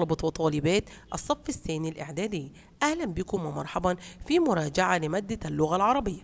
طلبة وطالبات الصف الثاني الإعدادي أهلا بكم ومرحبا في مراجعة لمادة اللغة العربية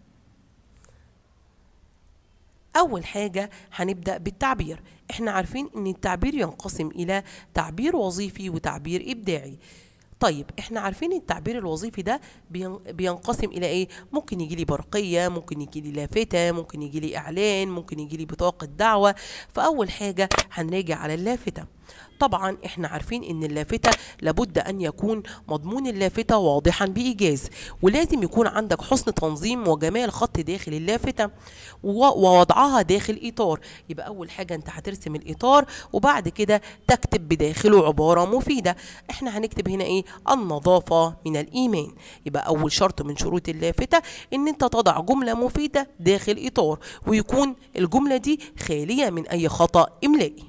أول حاجة هنبدأ بالتعبير احنا عارفين ان التعبير ينقسم إلى تعبير وظيفي وتعبير إبداعي طيب احنا عارفين التعبير الوظيفي ده بين- بينقسم الى ايه ممكن يجي لي برقيه ممكن يجي لي لافته ممكن يجي لي اعلان ممكن يجي لي بطاقه دعوه فاول حاجه هنراجع على اللافته طبعا احنا عارفين ان اللافته لابد ان يكون مضمون اللافته واضحا بايجاز ولازم يكون عندك حسن تنظيم وجمال خط داخل اللافته و- ووضعها داخل اطار يبقى اول حاجه انت هترسم الاطار وبعد كده تكتب بداخله عباره مفيده احنا هنكتب هنا ايه النظافه من الايمان يبقى اول شرط من شروط اللافته ان انت تضع جمله مفيده داخل اطار ويكون الجمله دي خاليه من اي خطا املائي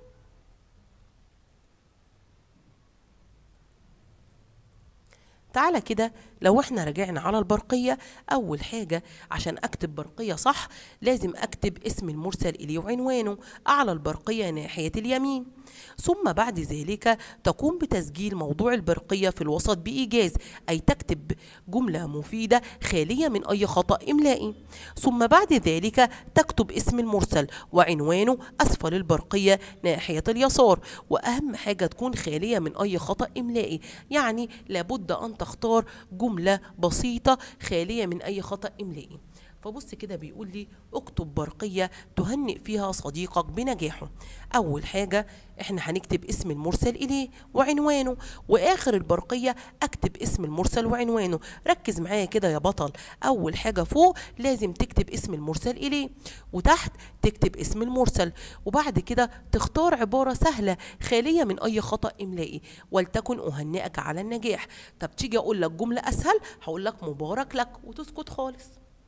تعالى كده لو احنا رجعنا على البرقية أول حاجة عشان أكتب برقية صح لازم أكتب اسم المرسل إليه وعنوانه أعلى البرقية ناحية اليمين ثم بعد ذلك تقوم بتسجيل موضوع البرقية في الوسط بإيجاز أي تكتب جملة مفيدة خالية من أي خطأ إملائي ثم بعد ذلك تكتب اسم المرسل وعنوانه أسفل البرقية ناحية اليسار وأهم حاجة تكون خالية من أي خطأ إملائي يعني لابد أن تختار جملة بسيطة خالية من أي خطأ إملائي فبص كده بيقول لي اكتب برقية تهنئ فيها صديقك بنجاحه أول حاجة احنا هنكتب اسم المرسل إليه وعنوانه وآخر البرقية أكتب اسم المرسل وعنوانه ركز معايا كده يا بطل أول حاجة فوق لازم تكتب اسم المرسل إليه وتحت تكتب اسم المرسل وبعد كده تختار عبارة سهلة خالية من أي خطأ إملائي ولتكن أهنئك على النجاح طب تيجي أقول لك جملة أسهل هقول لك مبارك لك وتسكت خالص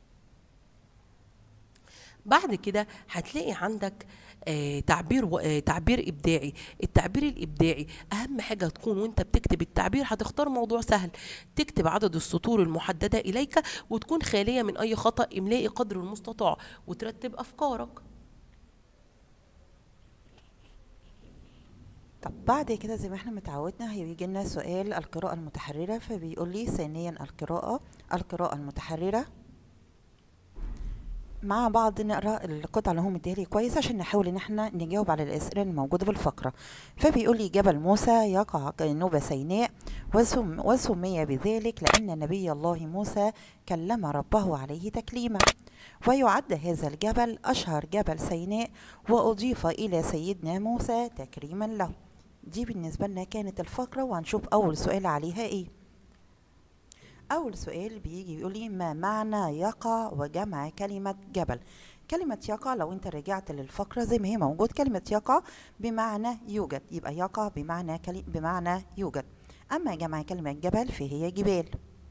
بعد كده هتلاقي عندك آه تعبير و... آه تعبير ابداعي التعبير الابداعي اهم حاجه تكون وانت بتكتب التعبير هتختار موضوع سهل تكتب عدد السطور المحدده اليك وتكون خاليه من اي خطا املائي قدر المستطاع وترتب افكارك طب بعد كده زي ما احنا متعودنا هيجي لنا سؤال القراءة المتحررة فبيقول لي ثانيا القراءة القراءة المتحررة مع بعض نقرا القطعة اللي هو مديها لي كويس عشان نحاول ان احنا نجاوب على الاسئلة الموجودة بالفقرة فبيقول لي جبل موسى يقع جنوب سيناء وسم وسمي بذلك لأن نبي الله موسى كلم ربه عليه تكليما ويعد هذا الجبل أشهر جبل سيناء وأضيف إلى سيدنا موسى تكريما له دي بالنسبة لنا كانت الفقرة وهنشوف أول سؤال عليها إيه أول سؤال بيجي يقول لي ما معنى يقع وجمع كلمة جبل كلمة يقع لو أنت رجعت للفقرة زي ما هي موجود كلمة يقع بمعنى يوجد يبقى يقع بمعنى كلي بمعنى يوجد أما جمع كلمة جبل فهي جبال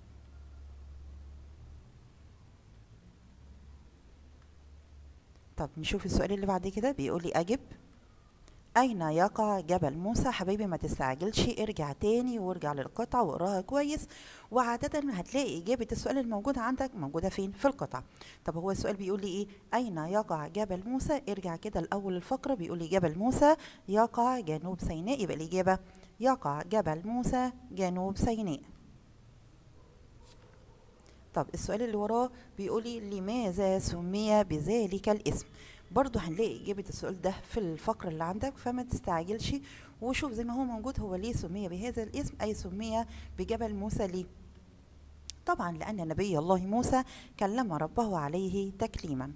طب نشوف السؤال اللي بعد كده بيقول لي أجب أين يقع جبل موسى حبيبي ما تستعجلش ارجع تاني وارجع للقطعة واقراها كويس وعادة هتلاقي إجابة السؤال الموجودة عندك موجودة فين في القطعة طب هو السؤال بيقول لي إيه أين يقع جبل موسى ارجع كده الأول الفقرة بيقول لي جبل موسى يقع جنوب سيناء يبقى الإجابة يقع جبل موسى جنوب سيناء طب السؤال اللي وراه بيقول لي لماذا سمي بذلك الاسم برضه هنلاقي إجابة السؤال ده في الفقرة اللي عندك فما تستعجلش وشوف زي ما هو موجود هو ليه سمي بهذا الاسم أي سمي بجبل موسى ليه طبعا لأن نبي الله موسى كلم ربه عليه تكليما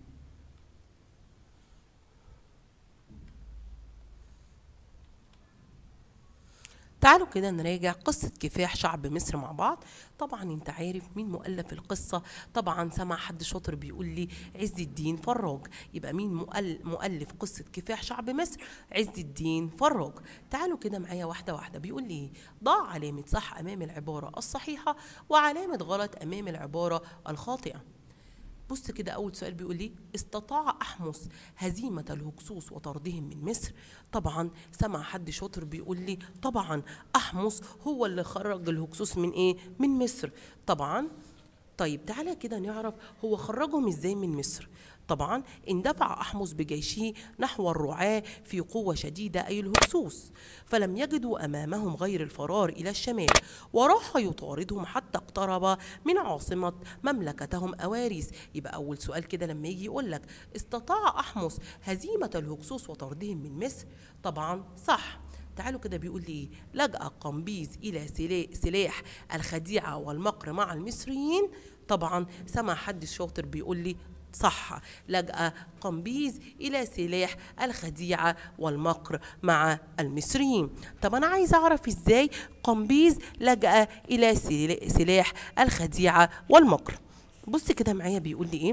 تعالوا كده نراجع قصة كفاح شعب مصر مع بعض طبعا انت عارف مين مؤلف القصة طبعا سمع حد شاطر بيقول لي عز الدين فراج يبقى مين مؤل- مؤلف قصة كفاح شعب مصر عز الدين فراج تعالوا كده معايا واحدة واحدة بيقول لي ضع علامة صح أمام العبارة الصحيحة وعلامة غلط أمام العبارة الخاطئة بص كده أول سؤال بيقول لي استطاع أحمس هزيمة الهكسوس وطردهم من مصر طبعا سمع حد شاطر بيقول لي طبعا أحمس هو اللي خرج الهكسوس من إيه من مصر طبعا طيب تعالى كده نعرف هو خرجهم ازاي من مصر طبعا اندفع أحمس بجيشه نحو الرعاة في قوة شديدة أي الهكسوس فلم يجدوا أمامهم غير الفرار إلى الشمال وراح يطاردهم حتى اقترب من عاصمة مملكتهم أواريس يبقى أول سؤال كده لما يجي يقول لك استطاع أحمس هزيمة الهكسوس وطردهم من مصر طبعا صح تعالوا كده بيقول لي ايه لجأ قمبيز إلى سلا- سلاح الخديعة والمكر مع المصريين طبعا سمع حد شاطر بيقول لي صح لجأ قمبيز إلى سلاح الخديعة والمكر مع المصريين طب أنا عايز أعرف إزاي قمبيز لجأ إلى سلا- سلاح الخديعة والمكر بص كده معايا بيقول لي إيه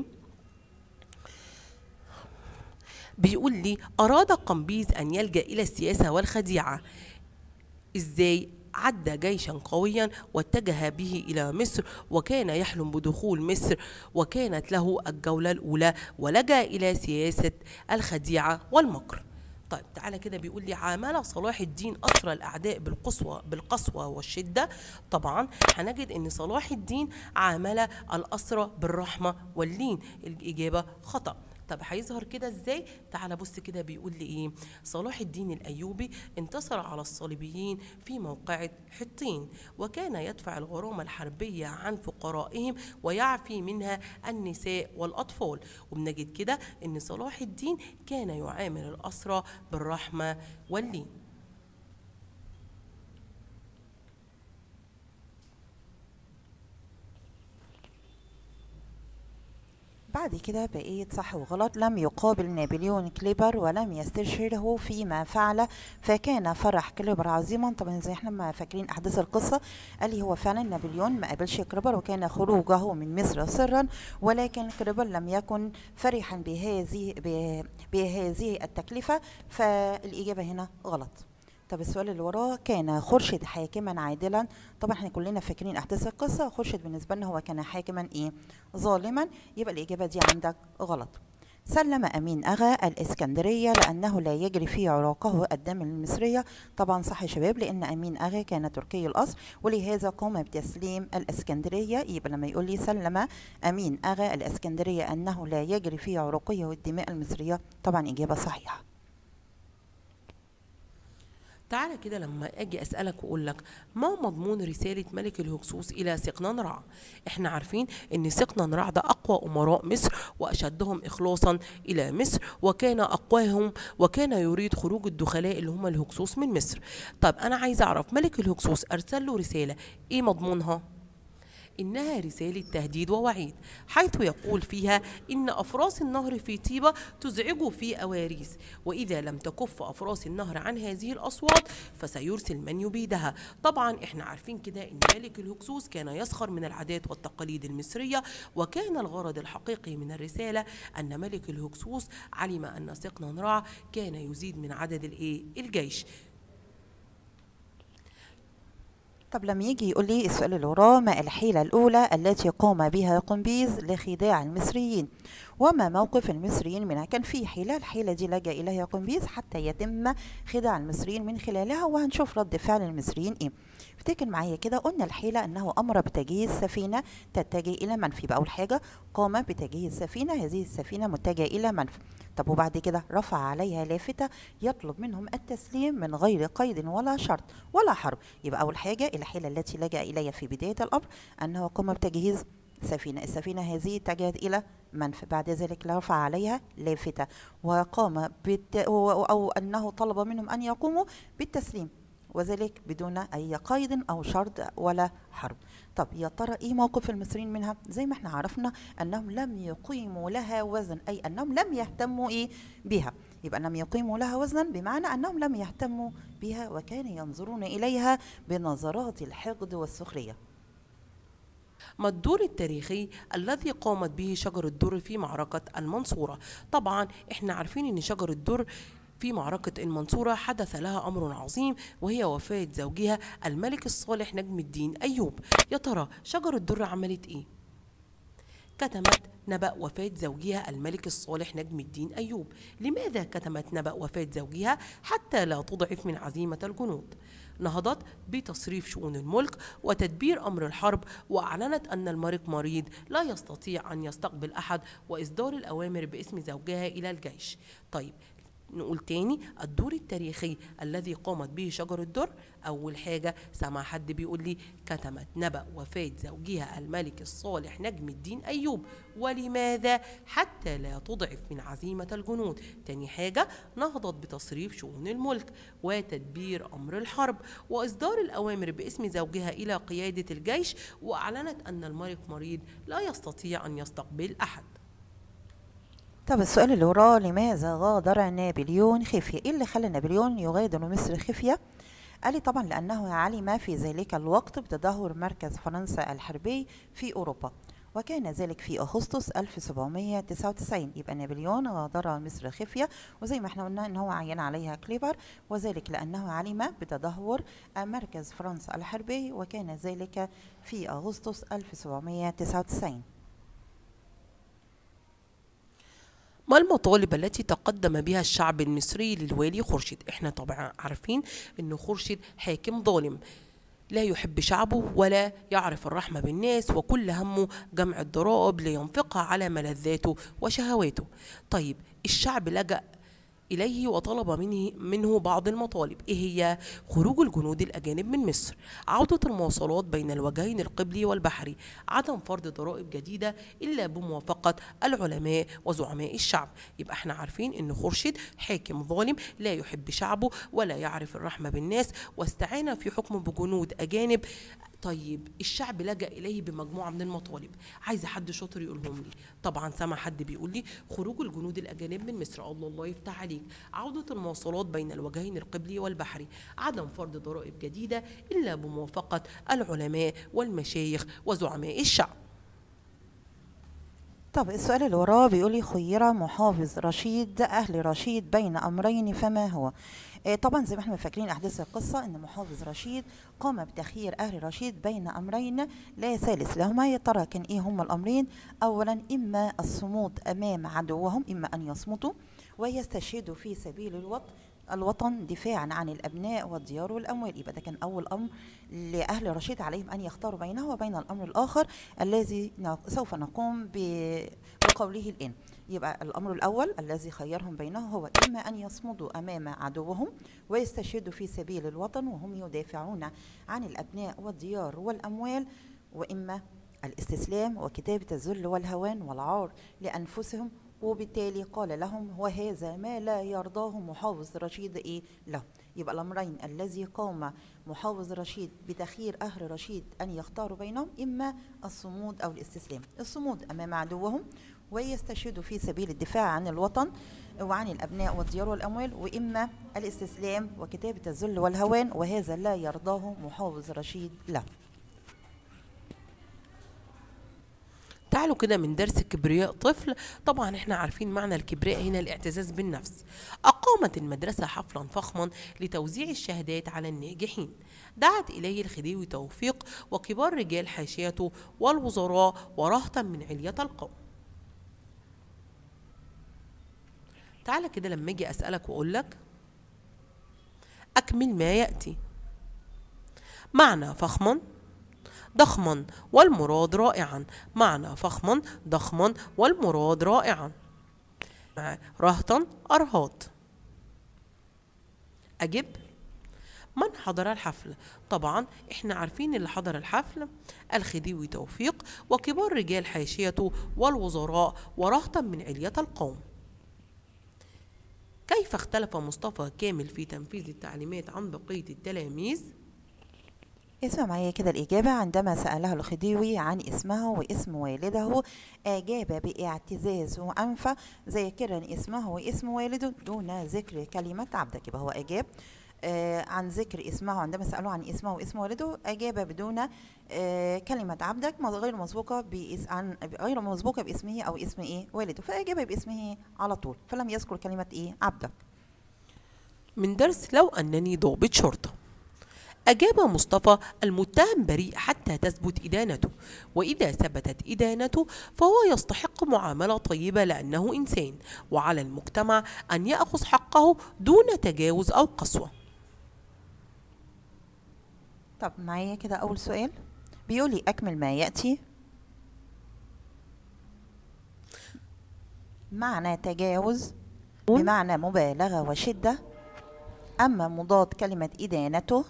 بيقول لي أراد قمبيز أن يلجأ إلى السياسة والخديعة إزاي عد جيشا قويا واتجه به إلى مصر وكان يحلم بدخول مصر وكانت له الجولة الأولى ولجأ إلى سياسة الخديعة والمكر طيب تعالى كده بيقول لي عامل صلاح الدين أسرى الأعداء بالقسوة بالقسوة والشدة طبعا هنجد أن صلاح الدين عامل الأسرى بالرحمة واللين الإجابة خطأ طب هيظهر كده ازاي تعال بص كده بيقول لي ايه صلاح الدين الايوبي انتصر على الصليبيين في موقعة حطين وكان يدفع الغرامة الحربية عن فقرائهم ويعفي منها النساء والاطفال وبنجد كده ان صلاح الدين كان يعامل الاسرى بالرحمة واللين بعد كده بقيت صح وغلط لم يقابل نابليون كليبر ولم يستشهره فيما فعل فكان فرح كليبر عظيما طبعا زي احنا ما فاكرين احداث القصه قال لي هو فعلا نابليون ما قابلش كليبر وكان خروجه من مصر سرا ولكن كليبر لم يكن فرحا بهذه ب- بهذه التكلفه فالاجابه هنا غلط طب السؤال اللي وراه كان خرشد حاكما عادلا طبعا احنا كلنا فاكرين احداث القصه خرشد بالنسبه لنا هو كان حاكما ايه ظالما يبقى الاجابه دي عندك غلط سلم امين اغا الاسكندريه لانه لا يجري في عراقه الدم المصريه طبعا صح يا شباب لان امين اغا كان تركي الاصل ولهذا قام بتسليم الاسكندريه يبقى لما يقول لي سلم امين اغا الاسكندريه انه لا يجري في عروقه الدماء المصريه طبعا اجابه صحيحه تعالى كده لما اجي اسالك واقول لك ما مضمون رساله ملك الهكسوس الى سقنان رع احنا عارفين ان سقنان رع ده اقوى امراء مصر واشدهم اخلاصا الى مصر وكان اقواهم وكان يريد خروج الدخلاء اللي هم الهكسوس من مصر طب انا عايز اعرف ملك الهكسوس ارسل له رساله ايه مضمونها إنها رسالة تهديد ووعيد حيث يقول فيها إن أفراس النهر في طيبة تزعج في أواريس وإذا لم تكف أفراس النهر عن هذه الأصوات فسيرسل من يبيدها طبعا إحنا عارفين كده إن ملك الهكسوس كان يسخر من العادات والتقاليد المصرية وكان الغرض الحقيقي من الرسالة أن ملك الهكسوس علم أن سقنا نرع كان يزيد من عدد الإيه الجيش طب لما يجي يقول لي السؤال اللي وراه ما الحيلة الأولى التي قام بها قنبيز لخداع المصريين وما موقف المصريين منها كان في حيلة الحيلة دي لجأ إليها قنبيز حتى يتم خداع المصريين من خلالها وهنشوف رد فعل المصريين إيه افتكر معايا كده قلنا الحيلة أنه أمر بتجهيز سفينة تتجه إلى منفي بقى أول حاجة قام بتجهيز سفينة هذه السفينة متجهة إلى منفي طب وبعد كده رفع عليها لافتة يطلب منهم التسليم من غير قيد ولا شرط ولا حرب يبقى أول حاجة الحيلة التي لجأ إليها في بداية الأمر أنه قام بتجهيز سفينة السفينة هذه اتجهت إلى منف بعد ذلك رفع عليها لافتة وقام بت... أو أنه طلب منهم أن يقوموا بالتسليم وذلك بدون أي قيد أو شرط ولا حرب طب يا ترى إيه موقف المصريين منها زي ما احنا عرفنا أنهم لم يقيموا لها وزن أي أنهم لم يهتموا إيه بها يبقى لم يقيموا لها وزنا بمعنى أنهم لم يهتموا بها وكانوا ينظرون إليها بنظرات الحقد والسخرية ما الدور التاريخي الذي قامت به شجر الدر في معركة المنصورة طبعا احنا عارفين ان شجر الدر في معركة المنصورة حدث لها أمر عظيم وهي وفاة زوجها الملك الصالح نجم الدين أيوب يا ترى شجر الدر عملت إيه؟ كتمت نبأ وفاة زوجها الملك الصالح نجم الدين أيوب لماذا كتمت نبأ وفاة زوجها حتى لا تضعف من عزيمة الجنود نهضت بتصريف شؤون الملك وتدبير أمر الحرب وأعلنت أن الملك مريض لا يستطيع أن يستقبل أحد وإصدار الأوامر باسم زوجها إلى الجيش طيب نقول تاني الدور التاريخي الذي قامت به شجر الدر أول حاجة سمع حد بيقول لي كتمت نبأ وفاة زوجها الملك الصالح نجم الدين أيوب ولماذا حتى لا تضعف من عزيمة الجنود تاني حاجة نهضت بتصريف شؤون الملك وتدبير أمر الحرب وإصدار الأوامر باسم زوجها إلى قيادة الجيش وأعلنت أن الملك مريض لا يستطيع أن يستقبل أحد طب السؤال اللي وراه لماذا غادر نابليون خفية؟ ايه اللي خلى نابليون يغادر مصر خفية؟ قال لي طبعا لأنه علم في ذلك الوقت بتدهور مركز فرنسا الحربي في أوروبا وكان ذلك في أغسطس 1799 يبقى نابليون غادر مصر خفية وزي ما احنا قلنا ان هو عين عليها كليبر وذلك لأنه علم بتدهور مركز فرنسا الحربي وكان ذلك في أغسطس 1799 ما المطالب التي تقدم بها الشعب المصري للوالي خورشيد احنا طبعا عارفين ان خورشيد حاكم ظالم لا يحب شعبه ولا يعرف الرحمة بالناس وكل همه جمع الضرائب لينفقها على ملذاته وشهواته طيب الشعب لجأ إليه وطلب منه, منه بعض المطالب إيه هي خروج الجنود الأجانب من مصر عودة المواصلات بين الوجهين القبلي والبحري عدم فرض ضرائب جديدة إلا بموافقة العلماء وزعماء الشعب يبقى احنا عارفين ان خورشيد حاكم ظالم لا يحب شعبه ولا يعرف الرحمة بالناس واستعان في حكمه بجنود أجانب طيب الشعب لجأ إليه بمجموعة من المطالب عايزة حد شاطر يقولهم لي طبعا سمع حد بيقول لي خروج الجنود الأجانب من مصر الله الله يفتح عليك عودة المواصلات بين الوجهين القبلي والبحري عدم فرض ضرائب جديدة إلا بموافقة العلماء والمشايخ وزعماء الشعب طب السؤال اللي وراه بيقول لي خير محافظ رشيد أهل رشيد بين أمرين فما هو؟ آه طبعا زي ما احنا فاكرين أحداث القصة إن محافظ رشيد قام بتخيير أهل رشيد بين أمرين لا ثالث لهما يا ترى كان إيه هما الأمرين؟ أولا إما الصمود أمام عدوهم إما أن يصمتوا ويستشهدوا في سبيل الوطن الوطن دفاعا عن الابناء والديار والاموال يبقى ده كان اول امر لاهل رشيد عليهم ان يختاروا بينه وبين الامر الاخر الذي سوف نقوم بقوله الان يبقى الامر الاول الذي خيرهم بينه هو اما ان يصمدوا امام عدوهم ويستشهدوا في سبيل الوطن وهم يدافعون عن الابناء والديار والاموال واما الاستسلام وكتابه الذل والهوان والعار لانفسهم وبالتالي قال لهم وهذا ما لا يرضاه محافظ رشيد ايه له يبقى الامرين الذي قام محافظ رشيد بتخيير اهل رشيد ان يختاروا بينهم اما الصمود او الاستسلام الصمود امام عدوهم ويستشهدوا في سبيل الدفاع عن الوطن وعن الابناء والديار والاموال واما الاستسلام وكتابه الذل والهوان وهذا لا يرضاه محافظ رشيد له تعالوا كده من درس كبرياء طفل طبعا احنا عارفين معنى الكبرياء هنا الاعتزاز بالنفس أقامت المدرسة حفلا فخما لتوزيع الشهادات على الناجحين دعت إليه الخديوي توفيق وكبار رجال حاشيته والوزراء ورهطا من علية القوم تعالى كده لما اجي أسألك وأقول لك أكمل ما يأتي معنى فخما ضخما والمراد رائعا معنى فخما ضخما والمراد رائعا رهطا أرهاط أجب من حضر الحفل طبعا احنا عارفين اللي حضر الحفل الخديوي توفيق وكبار رجال حاشيته والوزراء ورهطا من علية القوم كيف اختلف مصطفى كامل في تنفيذ التعليمات عن بقية التلاميذ؟ اسمع معايا كده الإجابة عندما سأله الخديوي عن اسمه واسم والده أجاب باعتزاز وأنفى ذاكرا اسمه واسم والده دون ذكر كلمة عبدك يبقى هو أجاب آه عن ذكر اسمه عندما سألوه عن اسمه واسم والده أجاب بدون آه كلمة عبدك غير مسبوقة بإس عن غير مسبوقة باسمه أو اسم إيه والده فأجاب باسمه على طول فلم يذكر كلمة إيه عبدك من درس لو أنني ضابط شرطة أجاب مصطفى المتهم بريء حتى تثبت إدانته وإذا ثبتت إدانته فهو يستحق معاملة طيبة لأنه إنسان وعلى المجتمع أن يأخذ حقه دون تجاوز أو قسوة طب معايا كده أول سؤال بيقولي أكمل ما يأتي معنى تجاوز بمعنى مبالغة وشدة أما مضاد كلمة إدانته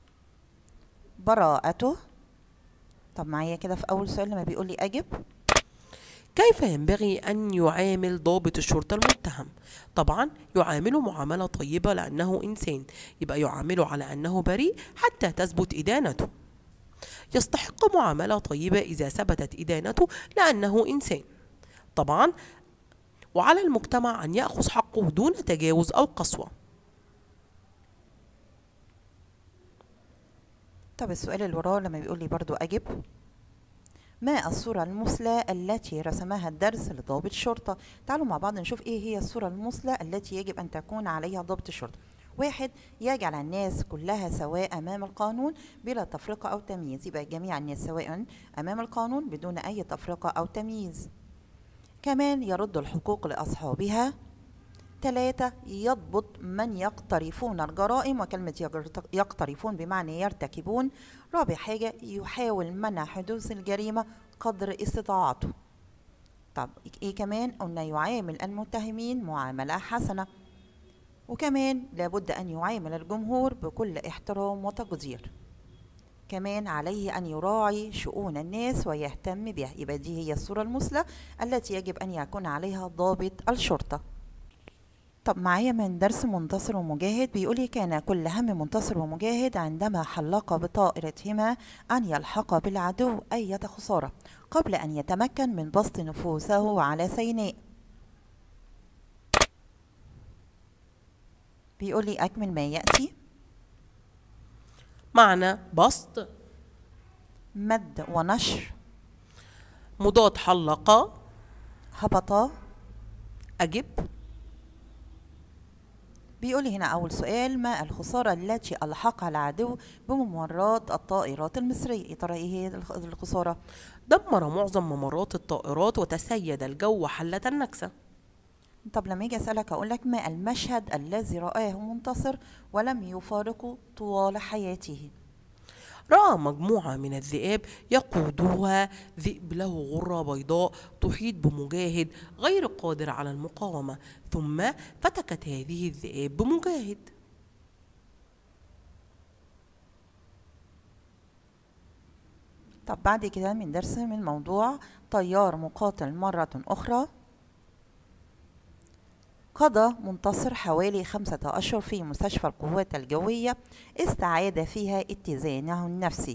براءته طب معايا كده في أول سؤال لما بيقولي أجب كيف ينبغي أن يعامل ضابط الشرطة المتهم؟ طبعا يعامله معاملة طيبة لأنه إنسان يبقى يعامله على أنه بريء حتى تثبت إدانته يستحق معاملة طيبة إذا ثبتت إدانته لأنه إنسان طبعا وعلى المجتمع أن يأخذ حقه دون تجاوز أو قسوة طب السؤال اللي وراه لما بيقول لي برضو أجب ما الصورة المثلى التي رسمها الدرس لضابط شرطة تعالوا مع بعض نشوف ايه هي الصورة المثلى التي يجب ان تكون عليها ضابط الشرطة واحد يجعل الناس كلها سواء امام القانون بلا تفرقة او تمييز يبقى جميع الناس سواء امام القانون بدون اي تفرقة او تمييز كمان يرد الحقوق لاصحابها ثلاثة يضبط من يقترفون الجرائم وكلمة يقرت- يقترفون بمعنى يرتكبون رابع حاجة يحاول منع حدوث الجريمة قدر استطاعته طب ايه كمان قلنا يعامل المتهمين معاملة حسنة وكمان لابد أن يعامل الجمهور بكل احترام وتقدير كمان عليه أن يراعي شؤون الناس ويهتم بها يبقى دي هي الصورة المثلى التي يجب أن يكون عليها ضابط الشرطة طب معايا من درس منتصر ومجاهد بيقولي كان كل هم منتصر ومجاهد عندما حلق بطائرتهما أن يلحق بالعدو أية خسارة قبل أن يتمكن من بسط نفوسه على سيناء بيقولي أكمل ما يأتي معنى بسط مد ونشر مضاد حلقة هبطا أجب بيقولي هنا أول سؤال ما الخسارة التي ألحقها العدو بممرات الطائرات المصرية يا ترى إيه هي الخ- الخسارة؟ دمر معظم ممرات الطائرات وتسيد الجو حلة النكسة طب لما اجي اسالك اقول لك ما المشهد الذي رآه منتصر ولم يفارقه طوال حياته رأى مجموعة من الذئاب يقودها ذئب له غرة بيضاء تحيط بمجاهد غير قادر على المقاومة ثم فتكت هذه الذئاب بمجاهد طب بعد كده من درس من موضوع طيار مقاتل مرة أخرى قضى منتصر حوالي خمسة أشهر في مستشفى القوات الجوية استعاد فيها اتزانه النفسي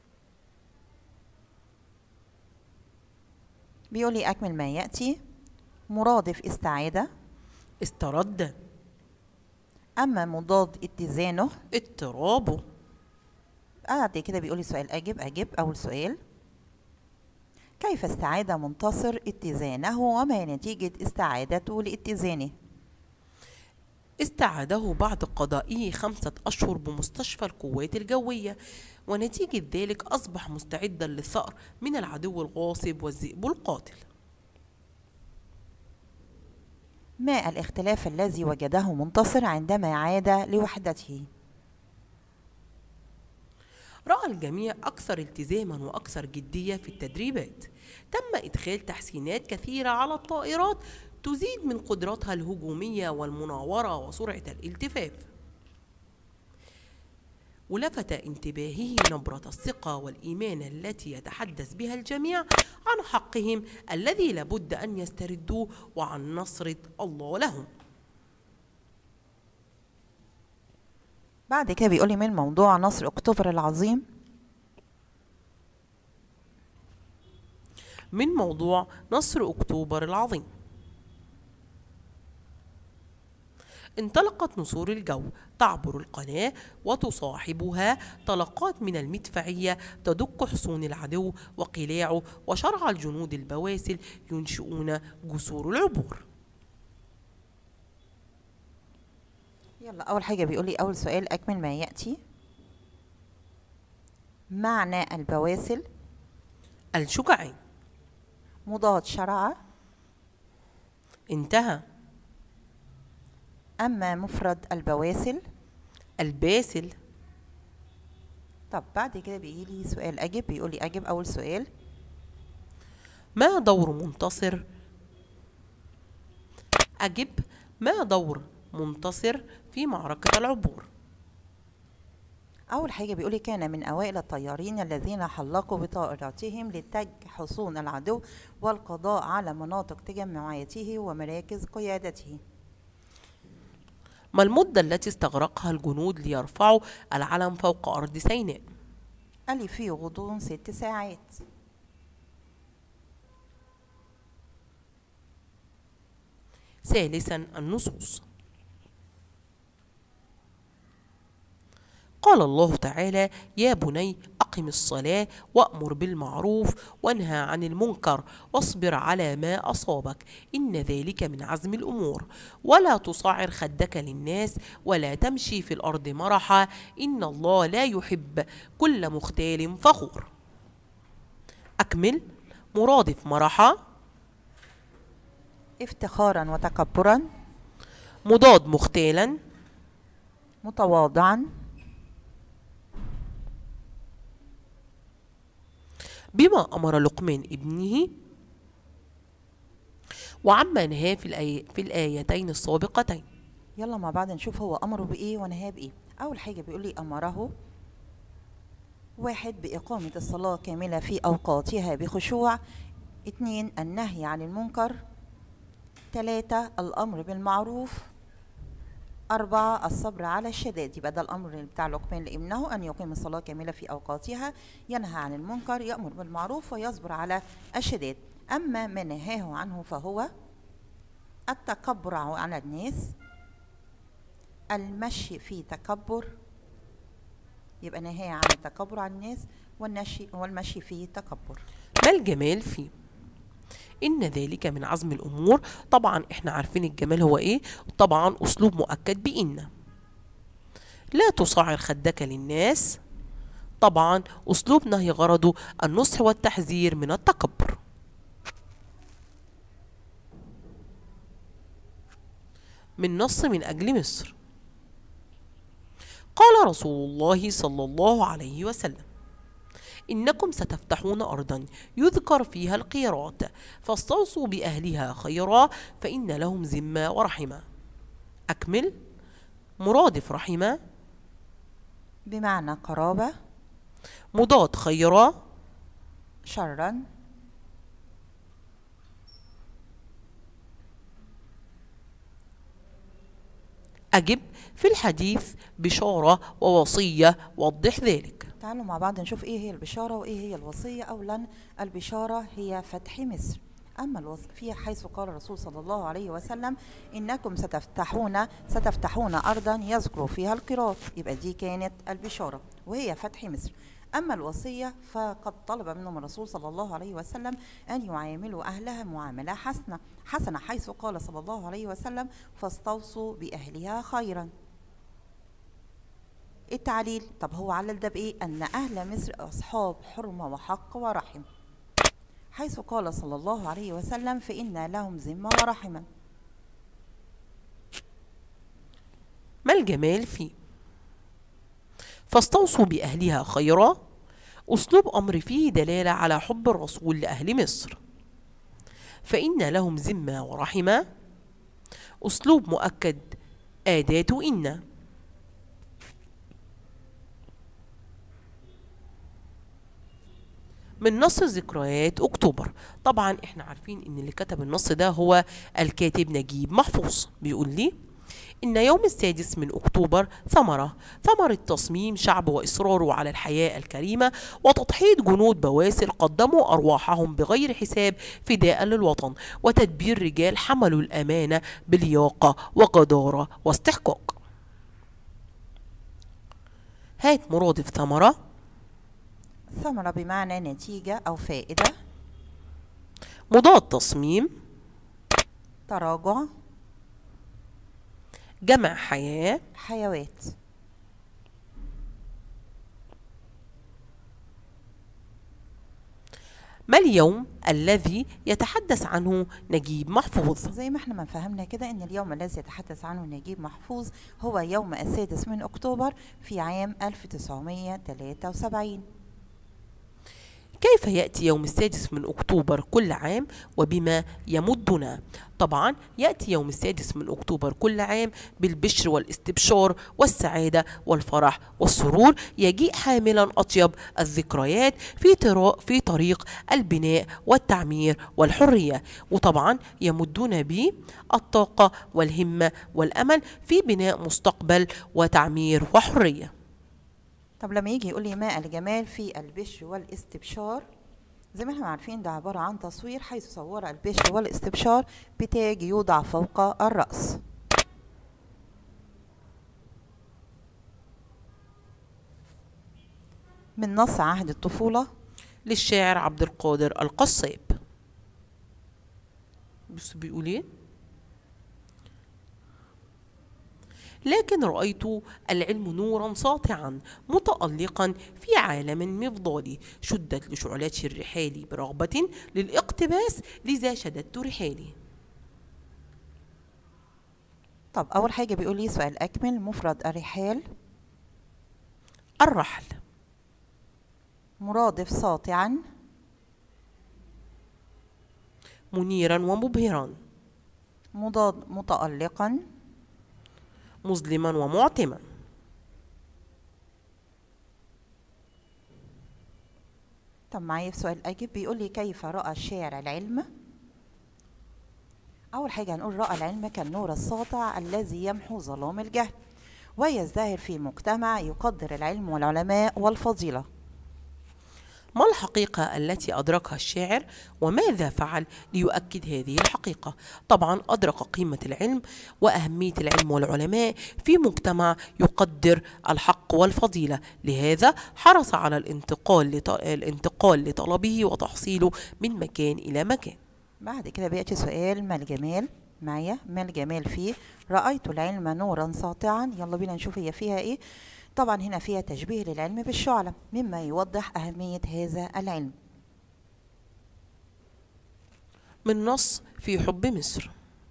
بيقولي أكمل ما يأتي مرادف استعادة استرد أما مضاد اتزانه اضطرابه بعد كده بيقولي سؤال أجب أجب أول سؤال كيف استعاد منتصر اتزانه وما نتيجة استعادته لاتزانه استعاده بعد قضائه خمسة أشهر بمستشفى القوات الجوية ونتيجة ذلك أصبح مستعدا للثأر من العدو الغاصب والذئب القاتل ما الاختلاف الذي وجده منتصر عندما عاد لوحدته رأى الجميع أكثر التزاما وأكثر جدية في التدريبات تم إدخال تحسينات كثيرة على الطائرات تزيد من قدرتها الهجومية والمناورة وسرعة الالتفاف ولفت انتباهه نبرة الثقة والإيمان التي يتحدث بها الجميع عن حقهم الذي لابد أن يستردوه وعن نصرة الله لهم بعد كده بيقولي من موضوع نصر أكتوبر العظيم من موضوع نصر أكتوبر العظيم انطلقت نسور الجو تعبر القناة وتصاحبها طلقات من المدفعية تدق حصون العدو وقلاعه وشرع الجنود البواسل ينشئون جسور العبور يلا أول حاجة بيقولي أول سؤال أكمل ما يأتي معنى البواسل الشجعان مضاد شرع انتهى أما مفرد البواسل الباسل طب بعد كده بيجي لي سؤال أجب بيقول لي أجب أول سؤال ما دور منتصر أجب ما دور منتصر في معركة العبور أول حاجة بيقول لي كان من أوائل الطيارين الذين حلقوا بطائراتهم لتج حصون العدو والقضاء على مناطق تجمعاته ومراكز قيادته ما المدة التي استغرقها الجنود ليرفعوا العلم فوق أرض سيناء قال لي في غضون ست ساعات ثالثا النصوص قال الله تعالى يا بني أقم الصلاة وأمر بالمعروف وانهى عن المنكر واصبر على ما أصابك إن ذلك من عزم الأمور ولا تصعر خدك للناس ولا تمشي في الأرض مرحا إن الله لا يحب كل مختال فخور أكمل مرادف مرحا افتخارا وتكبرا مضاد مختالا متواضعا بما أمر لقمان ابنه وعما نهاه في, الآي... في الآيتين السابقتين يلا مع بعض نشوف هو أمره بإيه ونهاه بإيه أول حاجة بيقول لي أمره واحد بإقامة الصلاة كاملة في أوقاتها بخشوع اتنين النهي عن المنكر تلاتة الأمر بالمعروف أربعة الصبر على الشدائد يبقى ده الأمر بتاع لقمان لابنه أن يقيم الصلاة كاملة في أوقاتها ينهى عن المنكر يأمر بالمعروف ويصبر على الشدائد أما ما نهاه عنه فهو التكبر على الناس المشي في تكبر يبقى نهاية عن التكبر على الناس والنشي والمشي في تكبر ما الجمال فيه إن ذلك من عزم الأمور طبعا إحنا عارفين الجمال هو إيه طبعا أسلوب مؤكد بإن لا تصعر خدك للناس طبعا أسلوب نهي غرضه النصح والتحذير من التكبر من نص من أجل مصر قال رسول الله صلى الله عليه وسلم إنكم ستفتحون أرضا يذكر فيها القيرات فاستوصوا بأهلها خيرا فإن لهم ذمة ورحمة أكمل مرادف رحمة بمعنى قرابة مضاد خيرا شرا أجب في الحديث بشارة ووصية وضح ذلك تعالوا مع بعض نشوف ايه هي البشارة وايه هي الوصية اولا البشارة هي فتح مصر اما الوصية حيث قال الرسول صلى الله عليه وسلم انكم ستفتحون ستفتحون ارضا يذكر فيها القراط يبقى دي كانت البشارة وهي فتح مصر أما الوصية فقد طلب منهم الرسول صلى الله عليه وسلم أن يعاملوا أهلها معاملة حسنة حسنة حيث قال صلى الله عليه وسلم فاستوصوا بأهلها خيرا التعليل طب هو علل ده بإيه أن أهل مصر أصحاب حرمة وحق ورحم حيث قال صلى الله عليه وسلم فإن لهم ذمة ورحمة ما الجمال فيه فاستوصوا بأهلها خيرا أسلوب أمر فيه دلالة على حب الرسول لأهل مصر فإن لهم ذمة ورحمة أسلوب مؤكد آدات إن من نص ذكريات أكتوبر طبعا احنا عارفين ان اللي كتب النص ده هو الكاتب نجيب محفوظ بيقول لي إن يوم السادس من أكتوبر ثمرة ثمرة تصميم شعب وإصراره على الحياة الكريمة وتضحية جنود بواسل قدموا أرواحهم بغير حساب فداء للوطن وتدبير رجال حملوا الأمانة بلياقة وجدارة واستحقاق هات مرادف ثمرة ثمرة بمعنى نتيجة أو فائدة مضاد تصميم تراجع جمع حياة حيوات ما اليوم الذي يتحدث عنه نجيب محفوظ زي ما احنا ما فهمنا كده ان اليوم الذي يتحدث عنه نجيب محفوظ هو يوم السادس من اكتوبر في عام 1973 كيف يأتي يوم السادس من أكتوبر كل عام وبما يمدنا؟ طبعا يأتي يوم السادس من أكتوبر كل عام بالبشر والاستبشار والسعادة والفرح والسرور يجيء حاملا أطيب الذكريات في, طرا- في طريق البناء والتعمير والحرية وطبعا يمدنا بالطاقة والهمة والأمل في بناء مستقبل وتعمير وحرية طب لما يجي يقول لي ماء الجمال في البشر والاستبشار زي ما احنا عارفين ده عبارة عن تصوير حيث صور البشر والاستبشار بتاج يوضع فوق الرأس من نص عهد الطفولة للشاعر عبد القادر القصاب بص بيقول ايه لكن رأيت العلم نورا ساطعا متألقا في عالم مفضالي شدت لشعلات الرحال برغبة للاقتباس لذا شددت رحالي طب أول حاجة بيقول لي سؤال أكمل مفرد الرحال الرحل مرادف ساطعا منيرا ومبهرا مضاد متألقا مظلما ومعتما طب معايا في سؤال أجب بيقول لي كيف رأى الشاعر العلم أول حاجة هنقول رأى العلم كالنور الساطع الذي يمحو ظلام الجهل ويزدهر في مجتمع يقدر العلم والعلماء والفضيلة ما الحقيقة التي أدركها الشاعر وماذا فعل ليؤكد هذه الحقيقة؟ طبعا أدرك قيمة العلم وأهمية العلم والعلماء في مجتمع يقدر الحق والفضيلة لهذا حرص على الانتقال, لط... الانتقال لطلبه وتحصيله من مكان إلى مكان بعد كده بيأتي سؤال ما الجمال معايا ما الجمال فيه رأيت العلم نورا ساطعا يلا بينا نشوف هي فيها ايه طبعا هنا فيها تشبيه للعلم بالشعلة مما يوضح أهمية هذا العلم من نص في حب مصر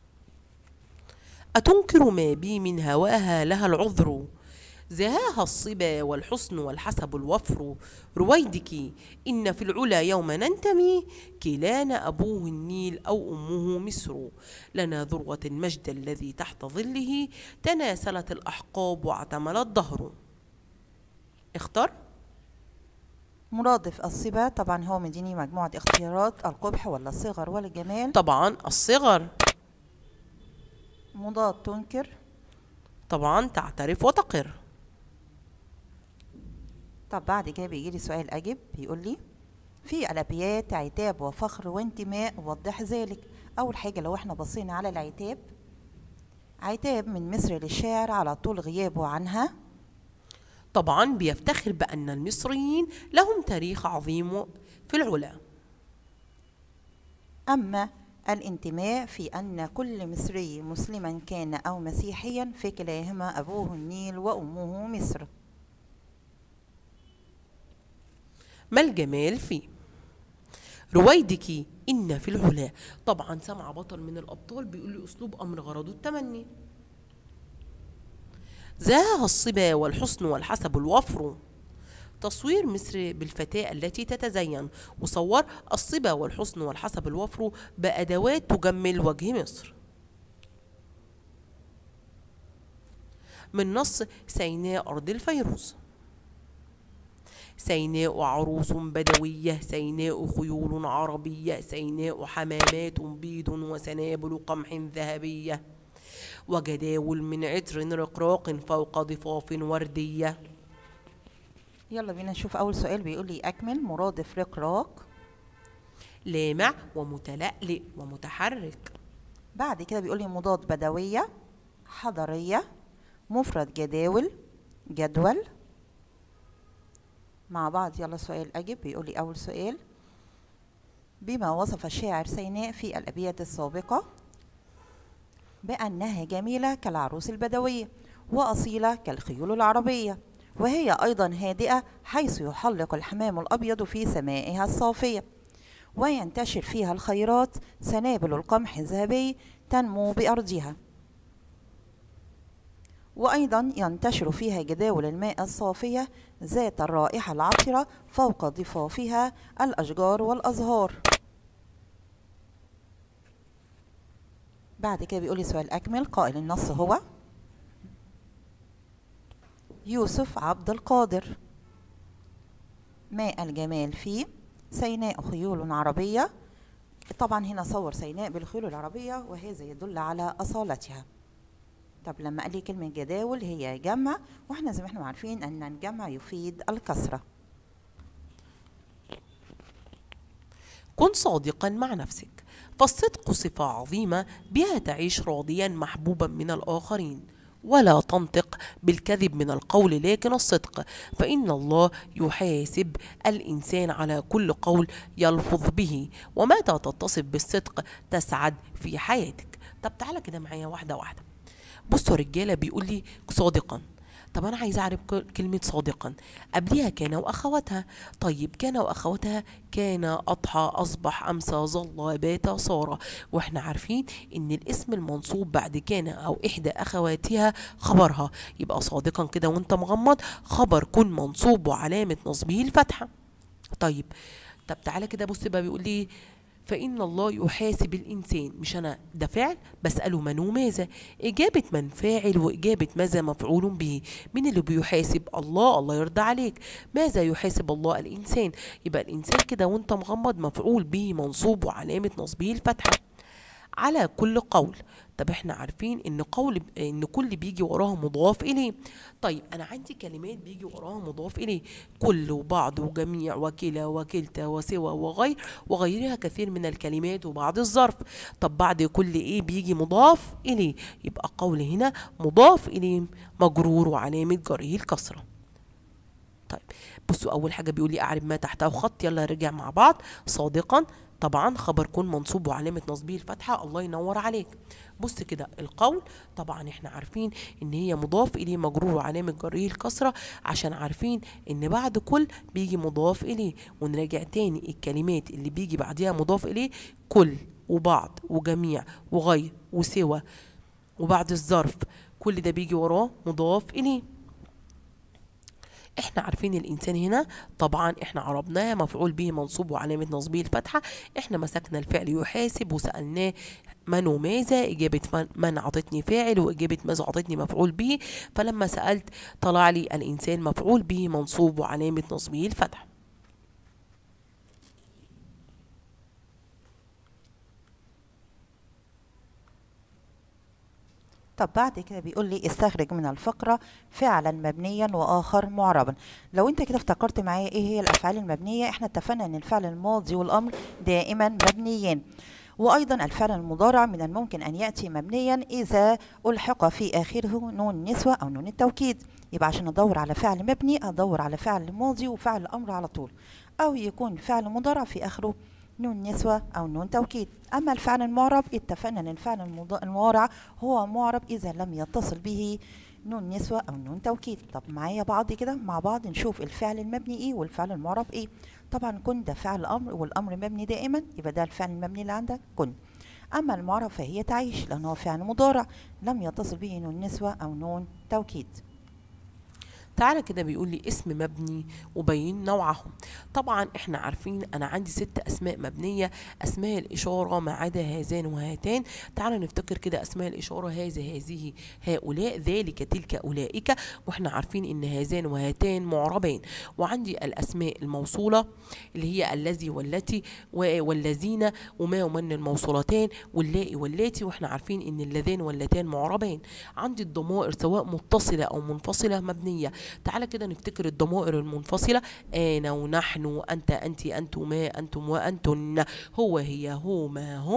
أتنكر ما بي من هواها لها العذر زهاها الصبا والحسن والحسب الوفر رويدك إن في العلا يوم ننتمي كلانا أبوه النيل أو أمه مصر لنا ذروة المجد الذي تحت ظله تناسلت الأحقاب واعتمل الدهر اختر مرادف الصبا طبعا هو مديني مجموعة اختيارات القبح ولا الصغر ولا الجمال طبعا الصغر مضاد تنكر طبعا تعترف وتقر طب بعد كده بيجي لي سؤال أجب بيقول لي في الأبيات عتاب وفخر وانتماء وضح ذلك أول حاجة لو احنا بصينا على العتاب عتاب من مصر للشاعر على طول غيابه عنها طبعا بيفتخر بأن المصريين لهم تاريخ عظيم في العلا أما الانتماء في أن كل مصري مسلما كان أو مسيحيا فكلاهما أبوه النيل وأمه مصر ما الجمال فيه رويدك إن في العلا طبعا سمع بطل من الأبطال بيقول لي أسلوب أمر غرضه التمني زاها الصبا والحسن والحسب الوفر تصوير مصر بالفتاة التي تتزين وصور الصبا والحسن والحسب الوفر بأدوات تجمل وجه مصر من نص سيناء أرض الفيروز سيناء عروس بدوية سيناء خيول عربية سيناء حمامات بيض وسنابل قمح ذهبية وجداول من عطر رقراق فوق ضفاف وردية يلا بينا نشوف أول سؤال بيقول لي أكمل مرادف رقراق لامع ومتلألئ ومتحرك بعد كده بيقول لي مضاد بدوية حضرية مفرد جداول جدول مع بعض يلا سؤال أجب بيقول لي أول سؤال بما وصف الشاعر سيناء في الأبيات السابقة بأنها جميلة كالعروس البدوية وأصيلة كالخيول العربية وهي أيضا هادئة حيث يحلق الحمام الأبيض في سمائها الصافية وينتشر فيها الخيرات سنابل القمح الذهبي تنمو بأرضها وأيضا ينتشر فيها جداول الماء الصافية ذات الرائحة العطرة فوق ضفافها الأشجار والأزهار بعد كده بيقول لي سؤال أكمل قائل النص هو يوسف عبد القادر ماء الجمال فيه سيناء خيول عربية طبعا هنا صور سيناء بالخيول العربية وهذا يدل على أصالتها طب لما قال لي كلمة جداول هي جمع واحنا زي ما احنا عارفين ان الجمع يفيد الكثرة كن صادقا مع نفسك فالصدق صفة عظيمة بها تعيش راضيا محبوبا من الآخرين ولا تنطق بالكذب من القول لكن الصدق فإن الله يحاسب الإنسان على كل قول يلفظ به ومتى تتصف بالصدق تسعد في حياتك طب تعالى كده معايا واحدة واحدة بصوا رجالة بيقول لي صادقا طب انا عايزه اعرف ك- كلمه صادقا قبليها كان واخواتها طيب كان واخواتها كان اضحى اصبح امسى ظل بات صار واحنا عارفين ان الاسم المنصوب بعد كان او احدى اخواتها خبرها يبقى صادقا كده وانت مغمض خبر كن منصوب وعلامه نصبه الفتحه طيب طب تعالى كده بص بقى بيقول لي فإن الله يحاسب الإنسان مش أنا ده فعل بسأله من وماذا إجابة من فاعل وإجابة ماذا مفعول به مين اللي بيحاسب الله الله يرضى عليك ماذا يحاسب الله الإنسان يبقى الإنسان كده وانت مغمض مفعول به منصوب وعلامة نصبه الفتحة على كل قول طب احنا عارفين ان قول ان كل بيجي وراها مضاف اليه طيب انا عندي كلمات بيجي وراها مضاف اليه كل وبعض وجميع وكلا وكلتا وسوى وغير وغيرها كثير من الكلمات وبعض الظرف طب بعد كل ايه بيجي مضاف اليه يبقى قول هنا مضاف اليه مجرور وعلامه جره الكسره طيب بصوا اول حاجه بيقول لي اعرب ما تحته خط يلا نرجع مع بعض صادقا طبعا خبر كن منصوب وعلامه نصبه الفتحه الله ينور عليك بص كده القول طبعا احنا عارفين ان هي مضاف اليه مجرور وعلامه جره الكسره عشان عارفين ان بعد كل بيجي مضاف اليه ونراجع تاني الكلمات اللي بيجي بعديها مضاف اليه كل وبعض وجميع وغير وسوى وبعد الظرف كل ده بيجي وراه مضاف اليه احنا عارفين الانسان هنا طبعا احنا عربناه مفعول به منصوب وعلامه نصبه الفتحه احنا مسكنا الفعل يحاسب وسالناه من وماذا اجابه من, من عطتني فاعل واجابه ماذا عطتني مفعول به فلما سالت طلع لي الانسان مفعول به منصوب وعلامه نصبه الفتحه طب بعد كده بيقول لي استخرج من الفقرة فعلا مبنيا وآخر معربا لو انت كده افتكرت معايا ايه هي الأفعال المبنية احنا اتفقنا ان الفعل الماضي والأمر دائما مبنيين وأيضا الفعل المضارع من الممكن أن يأتي مبنيا إذا ألحق في آخره نون نسوة أو نون التوكيد يبقى عشان أدور على فعل مبني أدور على فعل ماضي وفعل أمر على طول أو يكون فعل مضارع في آخره نون نسوة أو نون توكيد أما الفعل المعرب اتفقنا أن الفعل المض- المضارع هو معرب إذا لم يتصل به نون نسوة أو نون توكيد طب معايا بعض كده مع بعض نشوف الفعل المبني إيه والفعل المعرب إيه طبعا كن ده فعل أمر والأمر مبني دائما يبقى ده الفعل المبني اللي عندك كن أما المعرب فهي تعيش لأنه فعل مضارع لم يتصل به نون نسوة أو نون توكيد تعالى كده بيقول لي اسم مبني وبين نوعهم طبعا احنا عارفين انا عندي ست اسماء مبنيه اسماء الاشاره ما عدا هذان وهاتان تعالى نفتكر كده اسماء الاشاره هذا هذه هؤلاء ذلك تلك اولئك واحنا عارفين ان هذان وهاتان معربان وعندي الاسماء الموصوله اللي هي الذي والتي و- والذين وما ومن الموصولتان واللائي واللاتي واحنا عارفين ان اللذان واللتان معربان عندي الضمائر سواء متصله او منفصله مبنيه تعالى كده نفتكر الضمائر المنفصله انا ونحن انت انت انتما انتم وانتن هو هي هما هم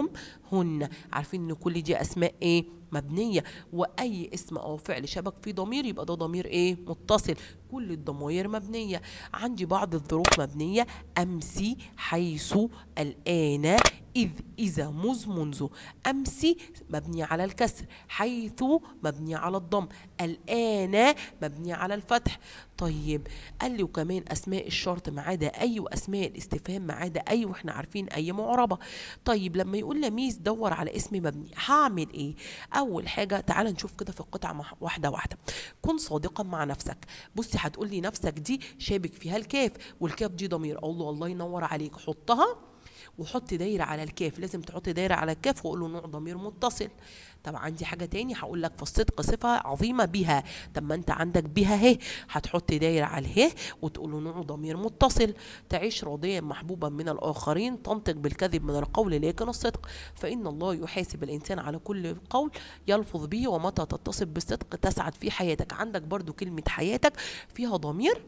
هن عارفين ان كل دي اسماء ايه مبنيه واي اسم او فعل شبك فيه ضمير يبقى ده ضمير ايه متصل كل الضمائر مبنيه عندي بعض الظروف مبنيه امسي حيث الان إذ إذا مذ منذ أمسي مبني على الكسر حيث مبني على الضم الآن مبني على الفتح طيب قال لي وكمان أسماء الشرط ما عدا أي وأسماء الاستفهام ما عدا أي وإحنا عارفين أي معربة طيب لما يقول لميس دور على اسم مبني هعمل إيه أول حاجة تعال نشوف كده في القطعة مع- واحدة واحدة كن صادقا مع نفسك بصي هتقول لي نفسك دي شابك فيها الكاف والكاف دي ضمير أقول له الله ينور عليك حطها وحط دايرة على الكاف لازم تحط دايرة على الكاف وقول له نوع ضمير متصل طب عندي حاجة تاني هقول لك في الصدق صفة عظيمة بها طب ما انت عندك بها اهي هتحط دايرة على اله وتقول له نوع ضمير متصل تعيش راضيا محبوبا من الآخرين تنطق بالكذب من القول لكن الصدق فإن الله يحاسب الإنسان على كل قول يلفظ به ومتى تتصف بالصدق تسعد في حياتك عندك برضو كلمة حياتك فيها ضمير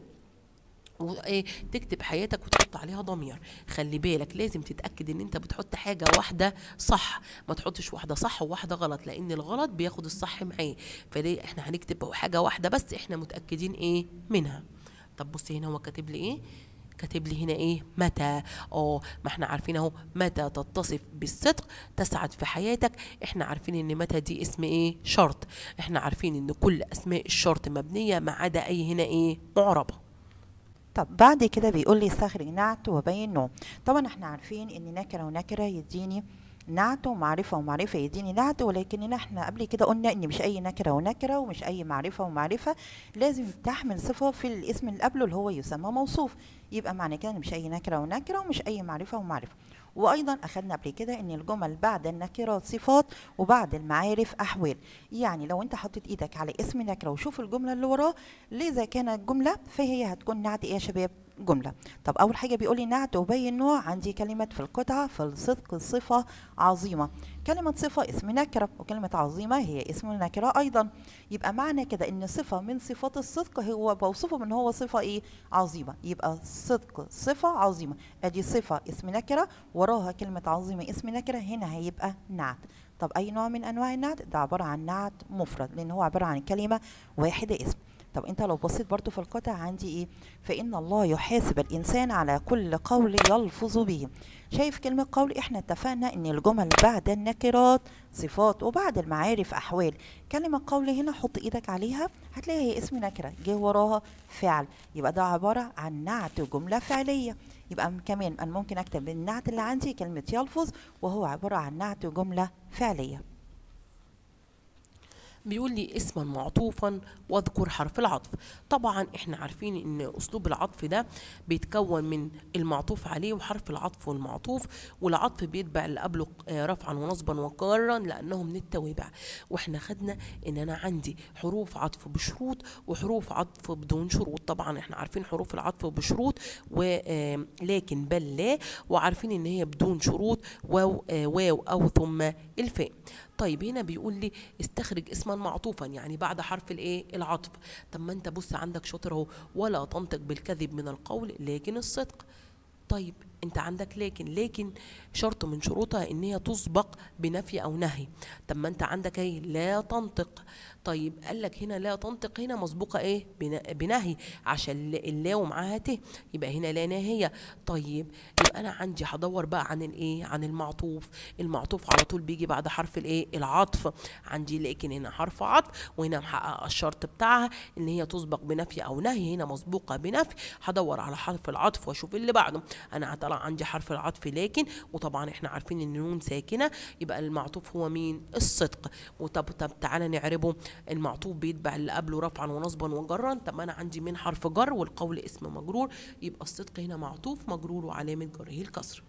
وايه تكتب حياتك وتحط عليها ضمير خلي بالك لازم تتاكد ان انت بتحط حاجه واحده صح ما تحطش واحده صح وواحده غلط لان الغلط بياخد الصح معاه فليه احنا هنكتب حاجه واحده بس احنا متاكدين ايه منها طب بصي هنا هو كاتب لي ايه كاتب لي هنا ايه متى اه ما احنا عارفين اهو متى تتصف بالصدق تسعد في حياتك احنا عارفين ان متى دي اسم ايه شرط احنا عارفين ان كل اسماء الشرط مبنيه ما عدا اي هنا ايه معربه طب بعد كده بيقول لي استخرج نعت وبين نوع طبعا احنا عارفين ان نكره ونكره يديني نعت ومعرفة ومعرفة يديني نعت ولكننا احنا قبل كده قلنا ان مش اي نكرة ونكرة ومش اي معرفة ومعرفة لازم تحمل صفة في الاسم اللي قبله اللي هو يسمى موصوف يبقى معنى كده ان مش اي نكرة ونكرة ومش اي معرفة ومعرفة وايضا اخدنا قبل كده ان الجمل بعد النكرات صفات وبعد المعارف احوال يعني لو انت حطيت ايدك على اسم نكره وشوف الجمله اللي وراه لذا كانت جمله فهي هتكون نعت ايه يا شباب جمله طب اول حاجه بيقول لي نعت وبين نوع عندي كلمه في القطعه فالصدق صفه عظيمه كلمه صفه اسم نكره وكلمه عظيمه هي اسم نكره ايضا يبقى معنى كده ان صفه من صفات الصدق هو بوصفه من هو صفه ايه عظيمه يبقى الصدق صفه عظيمه ادي صفه اسم نكره وراها كلمه عظيمه اسم نكره هنا هيبقى نعت طب اي نوع من انواع النعت ده عباره عن نعت مفرد لان هو عباره عن كلمه واحده اسم طب انت لو بصيت برضو في القطع عندي ايه فان الله يحاسب الانسان على كل قول يلفظ به شايف كلمة قول احنا اتفقنا ان الجمل بعد النكرات صفات وبعد المعارف احوال كلمة قول هنا حط ايدك عليها هتلاقيها هي اسم نكرة جه وراها فعل يبقى ده عبارة عن نعت جملة فعلية يبقى كمان انا ممكن اكتب النعت اللي عندي كلمة يلفظ وهو عبارة عن نعت جملة فعلية بيقول لي اسما معطوفا واذكر حرف العطف طبعا احنا عارفين ان اسلوب العطف ده بيتكون من المعطوف عليه وحرف العطف والمعطوف والعطف بيتبع اللي قبله آه، رفعا ونصبا وجرا لانه من التوابع واحنا خدنا ان انا عندي حروف عطف بشروط وحروف عطف بدون شروط طبعا احنا عارفين حروف العطف بشروط ولكن بل لا وعارفين ان هي بدون شروط واو آه، واو او ثم الفاء طيب هنا بيقول لي استخرج اسما معطوفا يعني بعد حرف الايه العطف طب ما انت بص عندك شاطر اهو ولا تنطق بالكذب من القول لكن الصدق طيب انت عندك لكن لكن شرط من شروطها ان هي تسبق بنفي او نهي طب ما انت عندك ايه لا تنطق طيب قال لك هنا لا تنطق هنا مسبوقه ايه بن- بنهي عشان ال- اللا ومعاها ت يبقى هنا لا ناهيه طيب يبقى انا عندي هدور بقى عن الايه عن المعطوف المعطوف على طول بيجي بعد حرف الايه العطف عندي لكن هنا حرف عطف وهنا محقق الشرط بتاعها ان هي تسبق بنفي او نهي هنا مسبوقه بنفي هدور على حرف العطف واشوف اللي بعده انا طلع عندي حرف العطف لكن وطبعا احنا عارفين ان النون ساكنه يبقى المعطوف هو مين الصدق وطب طب تعالى نعربه المعطوف بيتبع اللي قبله رفعا ونصبا وجرا طب ما انا عندي من حرف جر والقول اسم مجرور يبقى الصدق هنا معطوف مجرور وعلامه جره الكسر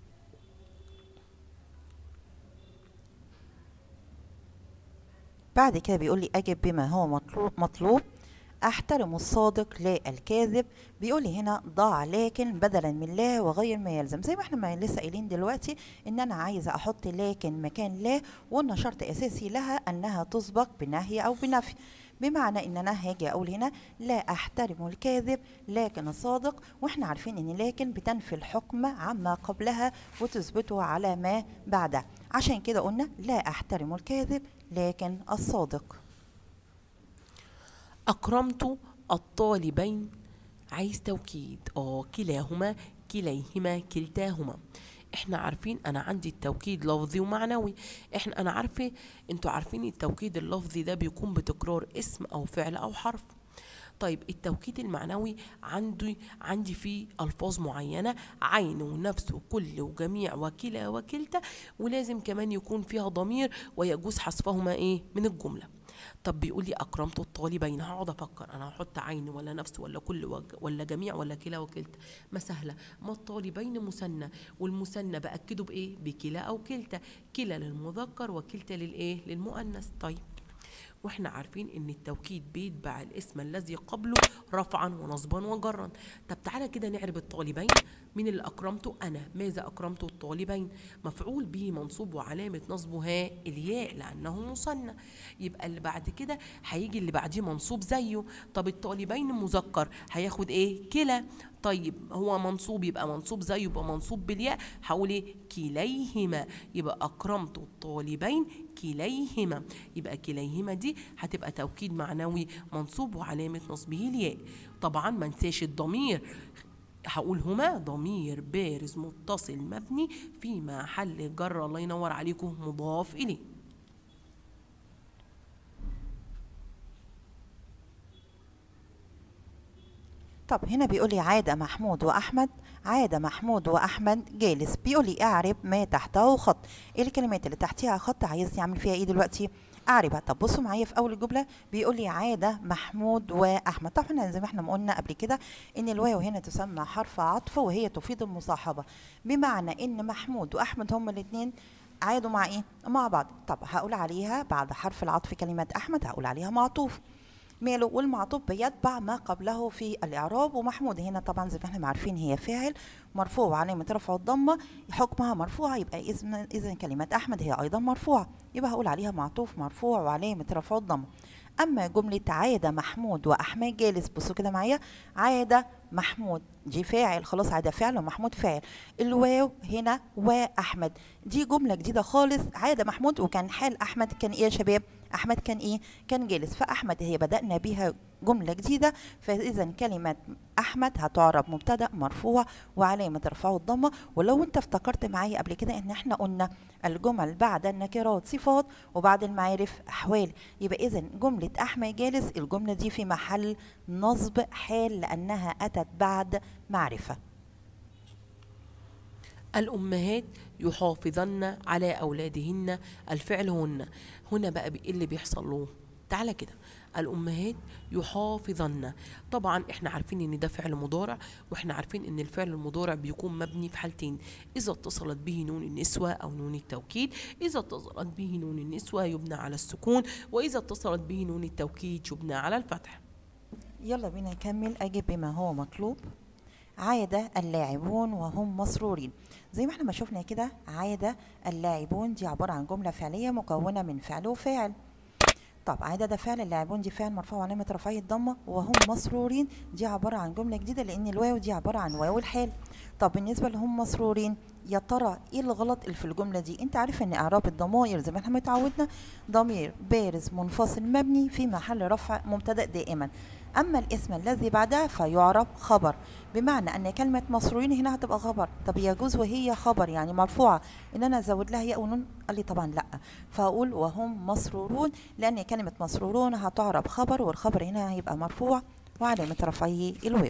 بعد كده بيقول لي أجب بما هو مطلوب, مطلوب أحترم الصادق لا الكاذب بيقول لي هنا ضع لكن بدلا من لا وغير ما يلزم زي ما احنا ما لسه قايلين دلوقتي ان انا عايزه احط لكن مكان لا وقلنا شرط اساسي لها انها تسبق بنهي او بنفي بمعنى ان انا هاجي اقول هنا لا احترم الكاذب لكن الصادق واحنا عارفين ان لكن بتنفي الحكم عما قبلها وتثبته على ما بعدها عشان كده قلنا لا احترم الكاذب لكن الصادق أكرمت الطالبين عايز توكيد اه كلاهما كليهما كلتاهما احنا عارفين انا عندي التوكيد لفظي ومعنوي احنا انا عارفه انتوا عارفين التوكيد اللفظي ده بيكون بتكرار اسم او فعل او حرف طيب التوكيد المعنوي عندي عندي فيه الفاظ معينه عين ونفس وكل وجميع وكلا وكلتا ولازم كمان يكون فيها ضمير ويجوز حذفهما ايه من الجمله طب بيقول لي اكرمت الطالبين هقعد افكر انا هحط عين ولا نفس ولا كل وج- ولا جميع ولا كلا وكلتا ما سهله ما الطالبين مثنى والمثنى باكده بايه بكلا او كلتا كلا للمذكر وكلتا للايه للمؤنث طيب واحنا عارفين ان التوكيد بيتبع الاسم الذي قبله رفعا ونصبا وجرا طب تعالى كده نعرب الطالبين مين اللي اكرمته انا ماذا اكرمت الطالبين مفعول به منصوب وعلامه نصبه ها الياء لانه مثنى يبقى اللي بعد كده هيجي اللي بعديه منصوب زيه طب الطالبين مذكر هياخد ايه كلا طيب هو منصوب يبقى منصوب زيه يبقى منصوب بالياء هقول ايه كليهما يبقى اكرمت الطالبين كليهما يبقى كليهما دي هتبقى توكيد معنوي منصوب وعلامه نصبه الياء طبعا ما نساش الضمير هقول هما ضمير بارز متصل مبني في محل جر الله ينور عليكم مضاف اليه طب هنا بيقول لي عاد محمود واحمد عاد محمود واحمد جالس بيقول لي اعرب ما تحته خط ايه الكلمات اللي تحتها خط عايزني اعمل فيها ايه دلوقتي اعربها طب بصوا معايا في اول الجمله بيقول لي عاد محمود واحمد طبعا زي ما احنا ما قلنا قبل كده ان الواو هنا تسمى حرف عطف وهي تفيد المصاحبه بمعنى ان محمود واحمد هما الاثنين عادوا مع ايه مع بعض طب هقول عليها بعد حرف العطف كلمه احمد هقول عليها معطوف ماله والمعطوف بيتبع ما قبله في الإعراب ومحمود هنا طبعا زي ما احنا عارفين هي فاعل مرفوع وعلامة رفع الضمة حكمها مرفوعة يبقى إذن إذن كلمة أحمد هي أيضا مرفوعة يبقى هقول عليها معطوف مرفوع وعلامة رفع الضمة أما جملة عاد محمود وأحمد جالس بصوا كده معايا عاد محمود دي فاعل خلاص عاد فعل ومحمود فاعل الواو هنا وأحمد دي جملة جديدة خالص عاد محمود وكان حال أحمد كان إيه يا شباب أحمد كان إيه كان جالس فأحمد هي بدأنا بيها جملة جديدة فإذا كلمة أحمد هتعرب مبتدأ مرفوع وعلامة رفعه الضمة ولو أنت افتكرت معايا قبل كده إن إحنا قلنا الجمل بعد النكرات صفات وبعد المعارف أحوال يبقى إذا جملة أحمد جالس الجملة دي في محل نصب حال لأنها أتت بعد معرفة الأمهات يحافظن على أولادهن الفعل هن هنا بقى بي- إيه اللي بيحصل له تعالى كده الأمهات يحافظن طبعا احنا عارفين ان ده فعل مضارع واحنا عارفين ان الفعل المضارع بيكون مبني في حالتين اذا اتصلت به نون النسوة او نون التوكيد اذا اتصلت به نون النسوة يبنى على السكون واذا اتصلت به نون التوكيد يبنى على الفتح يلا بينا نكمل أجب بما هو مطلوب عاد اللاعبون وهم مسرورين زي ما احنا ما شفنا كده عاد اللاعبون دي عبارة عن جملة فعلية مكونة من فعل وفاعل طب عاد ده فعل اللاعبون دي فعل مرفوع علامة رفعه الضمة وهم مسرورين دي عبارة عن جملة جديدة لأن الواو دي عبارة عن واو الحال طب بالنسبة لهم مسرورين يا ترى ايه الغلط اللي في الجملة دي انت عارف ان اعراب الضمائر زي ما احنا متعودنا ضمير بارز منفصل مبني في محل رفع مبتدأ دائما اما الاسم الذي بعدها فيعرب خبر بمعنى ان كلمة مسرورين هنا هتبقى خبر طب يجوز وهي خبر يعني مرفوعة ان انا ازود لها ياء ونون قال لي طبعا لا فاقول وهم مسرورون لان كلمة مسرورون هتعرب خبر والخبر هنا هيبقى مرفوع وعلامة رفعه الواو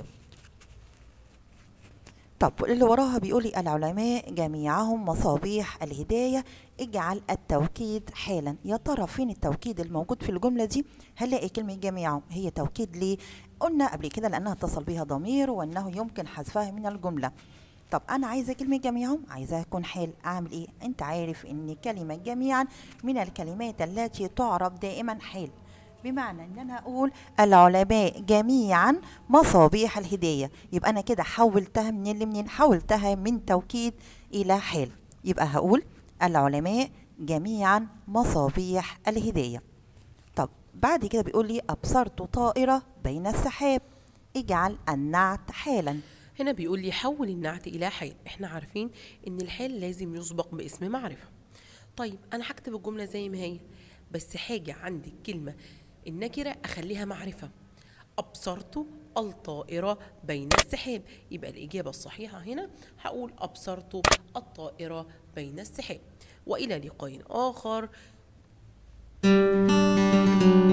طب اللي وراها بيقولي العلماء جميعهم مصابيح الهداية اجعل التوكيد حالا يا ترى فين التوكيد الموجود في الجملة دي هنلاقي كلمة جميعهم هي توكيد ليه قلنا قبل كده لأنها اتصل بها ضمير وأنه يمكن حذفها من الجملة طب أنا عايزة كلمة جميعهم عايزاها تكون حال أعمل إيه أنت عارف إن كلمة جميعا من الكلمات التي تعرب دائما حال بمعنى ان انا اقول العلماء جميعا مصابيح الهدايه يبقى انا كده حولتها منين لمنين حولتها من توكيد الى حال يبقى هقول العلماء جميعا مصابيح الهدايه طب بعد كده بيقول لي أبصرت طائرة بين السحاب اجعل النعت حالا هنا بيقول لي حول النعت إلى حال احنا عارفين إن الحال لازم يسبق باسم معرفة طيب أنا هكتب الجملة زي ما هي بس حاجة عندي الكلمة النكرة أخليها معرفة أبصرت الطائرة بين السحاب يبقى الإجابة الصحيحة هنا هقول أبصرت الطائرة بين السحاب وإلى لقاء آخر